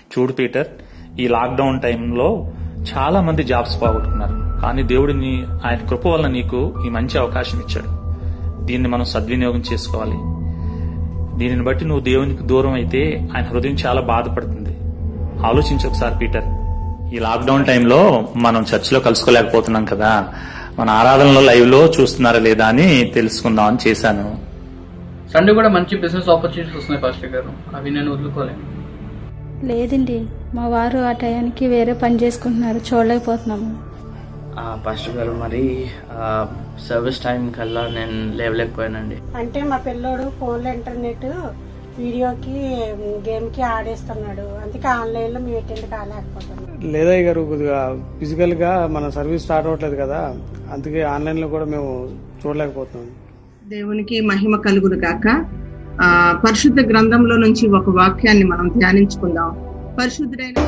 చూడు పీటర్ ఈ లాక్డౌన్ టైంలో చాలా మంది జాబ్స్ పోగొట్టుకున్నారు కానీ దేవుడిని ఆయన కృప వల్ల నీకు ఈ మంచి అవకాశం ఇచ్చాడు దీన్ని మనం సద్వినియోగం చేసుకోవాలి దీనిని బట్టి నువ్వు దేవునికి దూరం అయితే ఆయన హృదయం చాలా బాధపడుతుంది ఆలోచించు ఒకసారి పీటర్ ఈ లాక్డౌన్ టైంలో మనం చర్చిలో కలుసుకోలేకపోతున్నాం కదా మన ఆరాధనలో లైవ్ లో చూస్తున్నారా లేదా అని తెలుసుకుందాం అని చేశాను సండే కూడా మంచి బిజినెస్ ఆపర్చునిటీస్ వస్తున్నాయి పాస్టర్ గారు అవి నేను వదులుకోలేను లేదండి మా వారు ఆ టయానికి వేరే పని చేసుకుంటున్నారు చూడలేకపోతున్నాము ఆ, పాస్టర్ గారు మరి ఆ, సర్వీస్ టైం కల్లా నేను లేవలేకపోయానండి అంటే మా పిల్లోడు ఫోన్లో ఇంటర్నెట్ వీడియోకి గేమ్కి ఆడేస్తున్నాడు అందుకే ఆన్లైన్లో మేము అటెండ్ కాలేకపోతున్నాం లేదయ్య గారు కొద్దిగా ఫిజికల్ గా మన సర్వీస్ స్టార్ట్ అవ్వట్లేదు కదా అందుకే ఆన్లైన్ లో కూడా మేము చూడలేకపోతున్నాం దేవునికి మహిమ కలుగును గాక ఆ పరిశుద్ధ గ్రంథంలో నుంచి ఒక వాక్యాన్ని మనం ధ్యానించుకుందాం పరిశుద్ధుడైన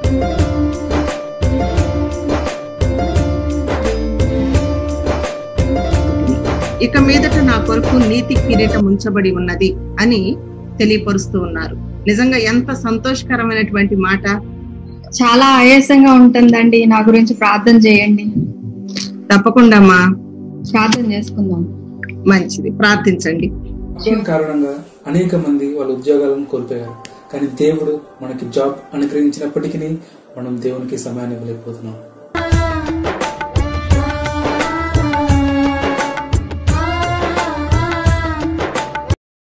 ఇక మీదట నా కొరకు నీతి కిరీటం ఉంచబడి ఉన్నది అని తెలియపరుస్తూ ఉన్నారు నిజంగా ఎంత సంతోషకరమైనటువంటి మాట చాలా ఆయాసంగా ఉంటుందండి నా గురించి ప్రార్థన చేయండి తప్పకుండా అమ్మా ప్రార్థన చేసుకుందాం మంచిది ప్రార్థించండి లాక్డౌన్ కారణంగా అనేక మంది వాళ్ళ ఉద్యోగాలను కోల్పోయారు కానీ దేవుడు మనకి జాబ్ అనుగ్రహించినప్పటికీ మనం దేవునికి సమయాన్ని ఇవ్వలేకపోతున్నాం